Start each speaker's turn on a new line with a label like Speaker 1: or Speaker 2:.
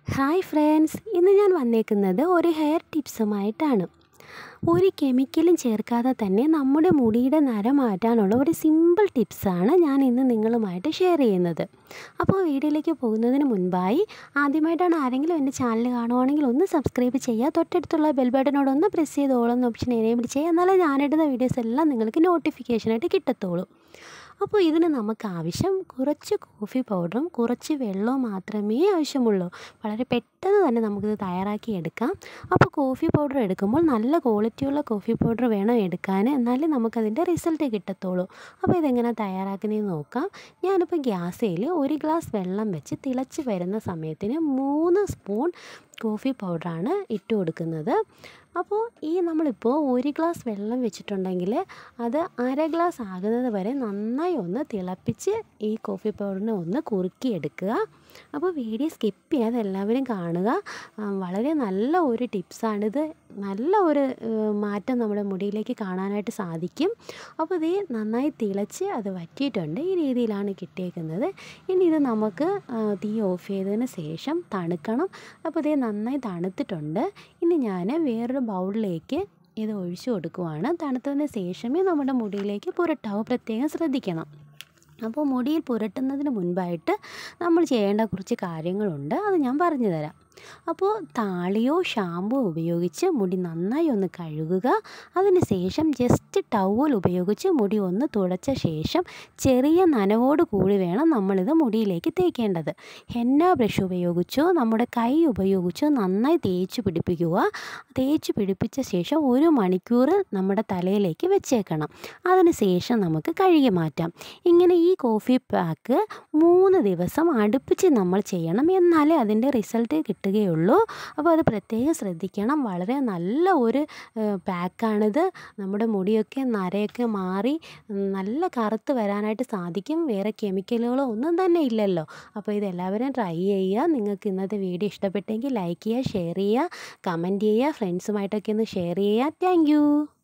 Speaker 1: hi friends ഇന്ന് ഞാൻ വന്നേക്കുന്നത് ഒരു ഹെയർ ടിപ്സുമായിട്ടാണ് ഒരു കെമിക്കലും ചേർക്കാതെ തന്നെ നമ്മുടെ മുടിയുടെ നര മാറ്റാനുള്ള ഒരു സിമ്പിൾ ടിപ്സാണ് ഞാൻ ഇന്ന് നിങ്ങളുമായിട്ട് ഷെയർ ചെയ്യുന്നത് അപ്പോൾ വീഡിയോയിലേക്ക് പോകുന്നതിന് മുൻപായി ആദ്യമായിട്ടാണ് ആരെങ്കിലും എൻ്റെ ചാനൽ കാണുവാണെങ്കിൽ ഒന്ന് സബ്സ്ക്രൈബ് ചെയ്യുക തൊട്ടടുത്തുള്ള ബെൽ ബട്ടനോട് ഒന്ന് പ്രസ് ചെയ്ത് ഓളെന്ന ഓപ്ഷൻ എനേബിൾ ചെയ്യുക എന്നാലേ ഞാനിടുന്ന വീഡിയോസ് എല്ലാം നിങ്ങൾക്ക് നോട്ടിഫിക്കേഷനായിട്ട് കിട്ടത്തുള്ളൂ അപ്പോൾ ഇതിന് നമുക്ക് ആവശ്യം കുറച്ച് കോഫി പൗഡറും കുറച്ച് വെള്ളവും മാത്രമേ ആവശ്യമുള്ളൂ വളരെ പെട്ടെന്ന് തന്നെ നമുക്കിത് തയ്യാറാക്കി എടുക്കാം അപ്പോൾ കോഫി പൗഡർ എടുക്കുമ്പോൾ നല്ല ക്വാളിറ്റിയുള്ള കോഫി പൗഡർ വേണം എടുക്കാൻ എന്നാലേ നമുക്കതിൻ്റെ റിസൾട്ട് കിട്ടത്തുള്ളൂ അപ്പോൾ ഇതെങ്ങനെ തയ്യാറാക്കുന്നതെന്ന് നോക്കാം ഞാനിപ്പോൾ ഗ്യാസയിൽ ഒരു ഗ്ലാസ് വെള്ളം വെച്ച് തിളച്ച് വരുന്ന സമയത്തിന് മൂന്ന് സ്പൂൺ കോഫി പൗഡറാണ് ഇട്ട് കൊടുക്കുന്നത് അപ്പോൾ ഈ നമ്മളിപ്പോൾ ഒരു ഗ്ലാസ് വെള്ളം വെച്ചിട്ടുണ്ടെങ്കിൽ അത് അര ഗ്ലാസ് ആകുന്നത് വരെ നന്നായി ഒന്ന് തിളപ്പിച്ച് ഈ കോഫി പൗഡറിനെ ഒന്ന് കുറുക്കിയെടുക്കുക അപ്പോൾ വീഡിയോ സ്കിപ്പ് ചെയ്യാതെ എല്ലാവരും കാണുക വളരെ നല്ല ഒരു ടിപ്സാണിത് നല്ല ഒരു മാറ്റം നമ്മുടെ മുടിയിലേക്ക് കാണാനായിട്ട് സാധിക്കും അപ്പോൾ ഇത് നന്നായി തിളച്ച് അത് വറ്റിയിട്ടുണ്ട് ഈ രീതിയിലാണ് കിട്ടിയേക്കുന്നത് ഇനി ഇത് നമുക്ക് തീ ഓഫ് ചെയ്തതിന് ശേഷം തണുക്കണം അപ്പോൾ ഇത് നന്നായി തണുത്തിട്ടുണ്ട് ഇനി ഞാൻ വേറൊരു ബൗളിലേക്ക് ഇത് ഒഴിച്ചു കൊടുക്കുവാണ് തണുത്തതിന് ശേഷമേ നമ്മുടെ മുടിയിലേക്ക് പുരട്ടാവൂ പ്രത്യേകം ശ്രദ്ധിക്കണം അപ്പോൾ മുടിയിൽ പുരട്ടുന്നതിന് മുൻപായിട്ട് നമ്മൾ ചെയ്യേണ്ട കുറച്ച് കാര്യങ്ങളുണ്ട് അത് ഞാൻ പറഞ്ഞു തരാം അപ്പോൾ താളിയോ ഷാമ്പോ ഉപയോഗിച്ച് മുടി നന്നായി ഒന്ന് കഴുകുക അതിന് ശേഷം ജസ്റ്റ് ടവൽ ഉപയോഗിച്ച് മുടി ഒന്ന് തുടച്ച ശേഷം ചെറിയ നനവോട് കൂടി വേണം നമ്മളിത് മുടിയിലേക്ക് തേക്കേണ്ടത് ഹെന്ന ബ്രഷ് ഉപയോഗിച്ചോ നമ്മുടെ കൈ ഉപയോഗിച്ചോ നന്നായി തേച്ച് പിടിപ്പിക്കുക തേച്ച് പിടിപ്പിച്ച ശേഷം ഒരു മണിക്കൂർ നമ്മുടെ തലയിലേക്ക് വെച്ചേക്കണം അതിന് ശേഷം നമുക്ക് കഴുകി മാറ്റാം ഇങ്ങനെ ഈ കോഫി പാക്ക് മൂന്ന് ദിവസം അടുപ്പിച്ച് നമ്മൾ ചെയ്യണം എന്നാലേ അതിൻ്റെ റിസൾട്ട് കിട്ടുകയുള്ളൂ അപ്പോൾ അത് പ്രത്യേകം ശ്രദ്ധിക്കണം വളരെ നല്ല ഒരു പാക്കാണിത് നമ്മുടെ മുടിയൊക്കെ നരയൊക്കെ മാറി നല്ല കറുത്ത് വരാനായിട്ട് സാധിക്കും വേറെ കെമിക്കലുകളോ ഒന്നും തന്നെ ഇല്ലല്ലോ അപ്പോൾ ഇതെല്ലാവരും ട്രൈ ചെയ്യുക നിങ്ങൾക്ക് ഇന്നത്തെ വീഡിയോ ഇഷ്ടപ്പെട്ടെങ്കിൽ ലൈക്ക് ചെയ്യുക ഷെയർ ചെയ്യുക കമൻറ്റ് ചെയ്യുക ഫ്രണ്ട്സുമായിട്ടൊക്കെ ഒന്ന് ഷെയർ ചെയ്യുക താങ്ക്